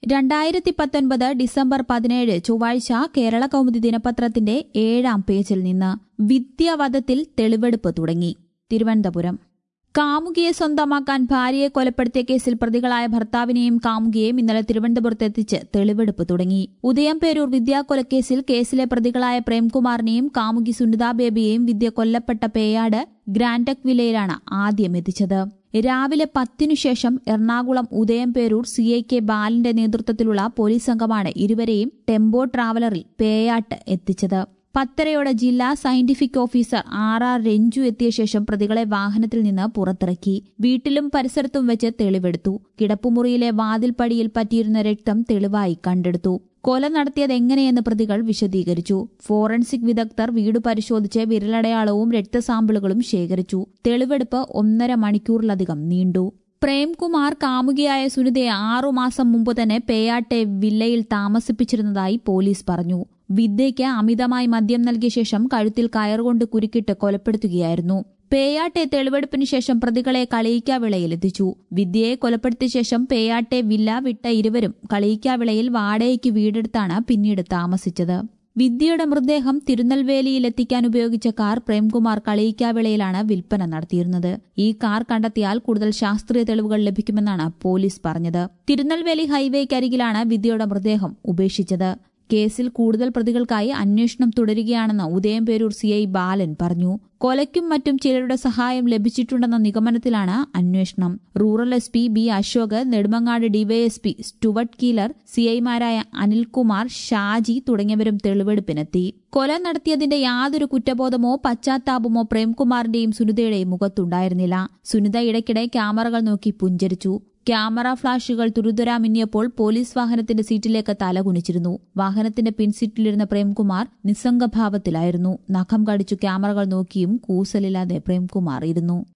രണ്ടായിരത്തി പത്തൊൻപത് ഡിസംബർ പതിനേഴ് ചൊവ്വാഴ്ച കേരള കൗമുദി ദിനപത്രത്തിന്റെ ഏഴാം പേജിൽ നിന്ന് വിദ്യാവധത്തിൽ തെളിവെടുപ്പ് തുടങ്ങി തിരുവനന്തപുരം കാമുകിയെ സ്വന്തമാക്കാൻ ഭാര്യയെ കൊലപ്പെടുത്തിയ കേസിൽ പ്രതികളായ ഭർത്താവിനെയും കാമുകിയെയും ഇന്നലെ തിരുവനന്തപുരത്ത് എത്തിച്ച് തെളിവെടുപ്പ് തുടങ്ങി ഉദയംപേരൂർ വിദ്യാകൊലക്കേസിൽ കേസിലെ പ്രതികളായ പ്രേംകുമാറിനെയും കാമുകി സുനിതാ ബേബിയെയും വിദ്യ കൊല്ലപ്പെട്ട പേയാട് ഗ്രാൻഡക് വില്ലയിലാണ് ആദ്യം എത്തിച്ചത് രാവിലെ പത്തിനു ശേഷം Ernakulam Udayamperoor C I K ബാലിന്റെ നേതൃത്വത്തിലുള്ള പോലീസ് സംഘമാണ് ഇരുവരെയും ടെമ്പോ ട്രാവലറിൽ പേയാട്ട് എത്തിച്ചത് പത്തരയോടെ ജില്ലാ scientific officer R R Ranju എത്തിയ ശേഷം പ്രതികളെ വാഹനത്തിൽ നിന്ന് പുറത്തിറക്കി വീട്ടിലും പരിസരത്തും വെച്ച് തെളിവെടുത്തു കിടപ്പുമുറിയിലെ വാതിൽപ്പടിയിൽ പറ്റിയിരുന്ന രക്തം തെളിവായി കണ്ടെടുത്തു കൊല നടത്തിയത് എങ്ങനെയെന്ന് പ്രതികൾ വിശദീകരിച്ചു ഫോറൻസിക് വിദഗ്ധർ വീട് പരിശോധിച്ച് വിരലടയാളവും രക്തസാമ്പിളുകളും ശേഖരിച്ചു തെളിവെടുപ്പ് ഒന്നര മണിക്കൂറിലധികം നീണ്ടു പ്രേംകുമാർ കാമുകിയായ സുനിതയെ ആറുമാസം മുമ്പ് തന്നെ പേയാട്ടെ വില്ലയിൽ താമസിപ്പിച്ചിരുന്നതായി പോലീസ് പറഞ്ഞു വിദ്യയ്ക്ക് അമിതമായി മദ്യം നൽകിയ ശേഷം കഴുത്തിൽ കയറുകൊണ്ട് കുരുക്കിട്ട് കൊലപ്പെടുത്തുകയായിരുന്നു പേയാട്ടെ തെളിവെടുപ്പിന് ശേഷം പ്രതികളെ കളയിക്കാവിളയിലെത്തിച്ചു വിദ്യയെ കൊലപ്പെടുത്തിയ ശേഷം പേയാട്ടെ വില്ല വിട്ട ഇരുവരും കളയിക്കാവിളയിൽ വാടകയ്ക്ക് വീടെടുത്താണ് പിന്നീട് താമസിച്ചത് വിദ്യയുടെ മൃതദേഹം തിരുനെൽവേലിയിൽ എത്തിക്കാൻ ഉപയോഗിച്ച കാർ പ്രേംകുമാർ കളയിക്കാവിളയിലാണ് വിൽപ്പന നടത്തിയിരുന്നത് ഈ കാർ കണ്ടെത്തിയാൽ കൂടുതൽ ശാസ്ത്രീയ തെളിവുകൾ ലഭിക്കുമെന്നാണ് പോലീസ് പറഞ്ഞത് തിരുനെൽവേലി ഹൈവേക്കരികിലാണ് വിദ്യയുടെ മൃതദേഹം ഉപേക്ഷിച്ചത് കേസിൽ കൂടുതൽ പ്രതികൾക്കായി അന്വേഷണം തുടരുകയാണെന്ന് ഉദയംപേരൂർ സി ഐ ബാലൻ പറഞ്ഞു കൊലയ്ക്കും മറ്റും ചിലരുടെ സഹായം ലഭിച്ചിട്ടുണ്ടെന്ന നിഗമനത്തിലാണ് അന്വേഷണം rural S P B Ashok Nedumangad DYSP Stuart Keeler സിഐമാരായ അനിൽകുമാർ ഷാജി തുടങ്ങിയവരും തെളിവെടുപ്പിനെത്തി കൊല നടത്തിയതിന്റെ യാതൊരു കുറ്റബോധമോ പശ്ചാത്താപമോ പ്രേംകുമാറിന്റെയും സുനിതയുടെയും മുഖത്തുണ്ടായിരുന്നില്ല സുനിത ഇടയ്ക്കിടെ ക്യാമറകൾ നോക്കി പുഞ്ചരിച്ചു ക്യാമറ ഫ്ളാഷുകൾ തുരുതുരാ മിന്നിയപ്പോൾ പോലീസ് വാഹനത്തിന്റെ സീറ്റിലേക്ക് തലകുനിച്ചിരുന്നു വാഹനത്തിന്റെ പിൻസീറ്റിലിരുന്ന പ്രേംകുമാർ നിസ്സംഗഭാവത്തിലായിരുന്നു നഖം കടിച്ചു ക്യാമറകൾ നോക്കിയും കൂസലില്ലാതെ പ്രേംകുമാർ ഇരുന്നു